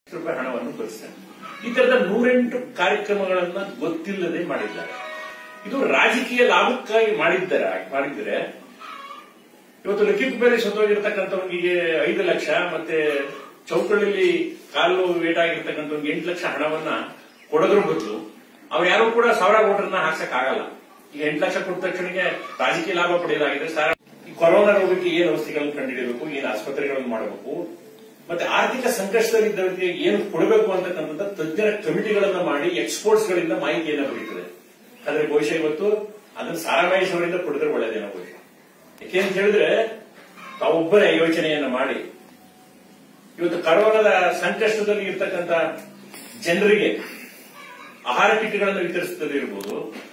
ರೂಪಾಯಿ ಹಣವನ್ನು ಕೊಡಿಸ್ತಾರೆ ಈ ತರದ ನೂರೆಂಟು ಕಾರ್ಯಕ್ರಮಗಳನ್ನ ಗೊತ್ತಿಲ್ಲದೆ ಮಾಡಿದ್ದಾರೆ ಇದು ರಾಜಕೀಯ ಲಾಭಕ್ಕಾಗಿ ಮಾಡಿದ್ದಾರೆ ಮಾಡಿದ್ರೆ ಇವತ್ತು ಲಕ್ಕಿಕ್ ಬೇರೆ ಸತ್ತೋಗಿರ್ತಕ್ಕಂಥವನಿಗೆ ಐದು ಲಕ್ಷ ಮತ್ತೆ ಚೌಕಳ್ಳಲ್ಲಿ ಕಾಲು ವೇಟಾಗಿರ್ತಕ್ಕಂಥವ್ನಿಗೆ ಎಂಟು ಲಕ್ಷ ಹಣವನ್ನ ಕೊಡೋದ್ರ ಬದಲು ಅವ್ರು ಯಾರು ಕೂಡ ಸಾವಿರ ಓಟರ್ನ ಹಾಕ್ಸಕ್ ಆಗಲ್ಲ ಈಗ ಎಂಟು ಲಕ್ಷ ಕೊಟ್ಟ ತಕ್ಷಣಕ್ಕೆ ರಾಜಕೀಯ ಲಾಭ ಪಡೆಯಲಾಗಿದೆ ಸರ್ ಈ ಕೊರೋನಾ ರೋಗಕ್ಕೆ ಏನು ಔಷಧಿಗಳನ್ನು ಕಂಡುಹಿಡಿಯಬೇಕು ಏನು ಆಸ್ಪತ್ರೆಗಳನ್ನು ಮಾಡಬೇಕು ಮತ್ತೆ ಆರ್ಥಿಕ ಸಂಕಷ್ಟದಲ್ಲಿದ್ದವರಿಗೆ ಏನು ಕೊಡಬೇಕು ಅಂತಕ್ಕಂಥ ತಜ್ಞರ ಕಮಿಟಿಗಳನ್ನ ಮಾಡಿ ಎಕ್ಸ್ಪೋರ್ಟ್ಸ್ ಗಳಿಂದ ಮಾಹಿತಿಯನ್ನು ಪಡೀತದೆ ಆದ್ರೆ ಬಹುಶಃ ಇವತ್ತು ಅದನ್ನು ಸಾರಾಮಹೇಶ್ ಅವರಿಂದ ಪಡೆದ್ರೆ ಒಳ್ಳೇದೇನೋ ಬಹುಶಃ ಯಾಕೆ ಅಂತ ಹೇಳಿದ್ರೆ ತಾವೊಬ್ಬರೇ ಯೋಚನೆಯನ್ನ ಮಾಡಿ ಇವತ್ತು ಕರೋನಾದ ಸಂಕಷ್ಟದಲ್ಲಿ ಇರ್ತಕ್ಕಂಥ ಜನರಿಗೆ ಆಹಾರ ಕಿಟ್ಗಳನ್ನು ವಿತರಿಸುತ್ತದೆ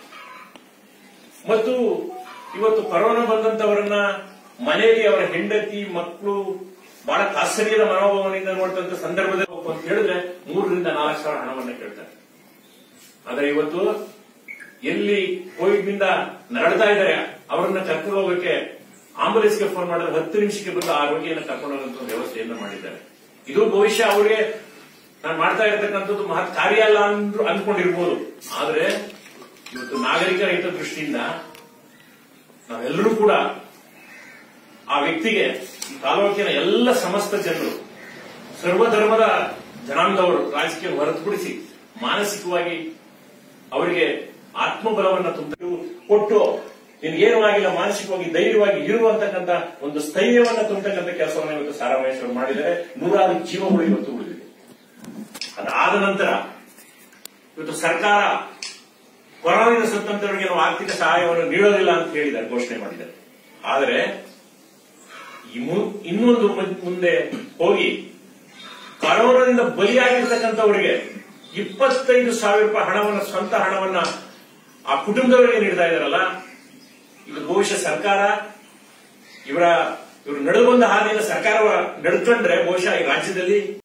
ಮತ್ತು ಇವತ್ತು ಕೊರೋನಾ ಬಂದಂತವರನ್ನ ಮನೆಯಲ್ಲಿ ಅವರ ಹೆಂಡತಿ ಮಕ್ಕಳು ಬಹಳ ತಾತ್ಸರ್ಯದ ಮನೋಭಾವನೆಯಿಂದ ನೋಡ್ತಂತ ಸಂದರ್ಭದಲ್ಲಿ ಹೋಗ್ಬೇಕು ಅಂತ ಹೇಳಿದ್ರೆ ಮೂರರಿಂದ ನಾಲ್ಕು ಸಾವಿರ ಹಣವನ್ನ ಕೇಳ್ತಾರೆ ಆದ್ರೆ ಇವತ್ತು ಎಲ್ಲಿ ಕೋವಿಡ್ ನಿಂದ ನರಳ್ತಾ ಇದ್ದಾರೆ ಅವರನ್ನ ಕರ್ಕೊಂಡು ಹೋಗಕ್ಕೆ ಆಂಬುಲೆನ್ಸ್ಗೆ ಫೋನ್ ಮಾಡಿದ್ರೆ ಹತ್ತು ನಿಮಿಷಕ್ಕೆ ಬಂದು ಆ ರೋಗಿಯನ್ನು ಕರ್ಕೊಂಡು ಹೋಗುವಂತ ಒಂದು ವ್ಯವಸ್ಥೆಯನ್ನು ಮಾಡಿದ್ದಾರೆ ಇದು ಭವಿಷ್ಯ ಅವರಿಗೆ ನಾನು ಮಾಡ್ತಾ ಇರತಕ್ಕಂಥದ್ದು ಮಹತ್ ಕಾರ್ಯ ಅಲ್ಲ ಅಂದ್ರು ಅನ್ಕೊಂಡಿರ್ಬೋದು ಆದ್ರೆ ಇವತ್ತು ನಾಗರಿಕರ ಹಿತದೃಷ್ಟಿಯಿಂದ ನಾವೆಲ್ಲರೂ ಕೂಡ ಆ ವ್ಯಕ್ತಿಗೆ ಈ ತಾಲೂಕಿನ ಎಲ್ಲ ಸಮಸ್ತ ಜನರು ಸರ್ವಧರ್ಮದ ಜನಾಂಗದವರು ರಾಜಕೀಯ ಹೊರತುಪಡಿಸಿ ಮಾನಸಿಕವಾಗಿ ಅವರಿಗೆ ಆತ್ಮಬಲವನ್ನ ತುಂಬ ಕೊಟ್ಟು ನಿನ್ಗೇನು ಆಗಿಲ್ಲ ಮಾನಸಿಕವಾಗಿ ಧೈರ್ಯವಾಗಿ ಇರುವಂತಕ್ಕಂಥ ಒಂದು ಸ್ಥೈರ್ಯವನ್ನ ತುಂಬತಕ್ಕಂಥ ಕೆಲಸವನ್ನು ಇವತ್ತು ಸಾರಾಮಹೇಶ್ವರ್ ಮಾಡಿದರೆ ನೂರಾರು ಜೀವಗಳು ಇವತ್ತು ಉಳಿದಿದೆ ಅದಾದ ನಂತರ ಇವತ್ತು ಸರ್ಕಾರ ಕೊರೋನಾದಿಂದ ಸತ್ತಂತವರಿಗೆ ನಾವು ಆರ್ಥಿಕ ಸಹಾಯವನ್ನು ನೀಡೋದಿಲ್ಲ ಅಂತ ಹೇಳಿದ್ದಾರೆ ಘೋಷಣೆ ಮಾಡಿದ್ದಾರೆ ಆದರೆ ಈ ಮು- ಇನ್ನೊಂದು ಮು- ಮುಂದೆ ಹೋಗಿ ಕೊರೋನಾದಿಂದ ಬಲಿಯಾಗಿರ್ತಕ್ಕಂಥವರಿಗೆ ಇಪ್ಪತ್ತೈದು ಸಾವಿರ ರೂಪಾಯಿ ಹಣವನ್ನ ಸ್ವಂತ ಹಣವನ್ನ ಆ ಕುಟುಂಬದವರಿಗೆ ನೀಡ್ತಾ ಇದಾರಲ್ಲ ಇದು ಬಹುಶಃ ಸರ್ಕಾರ ಇವರ ಇವರು ನಡೆದು ಬಂದ ಹಾದಿಯನ್ನು ಸರ್ಕಾರ ನಡ್ಕೊಂಡ್ರೆ ಬಹುಶಃ ಈ ರಾಜ್ಯದಲ್ಲಿ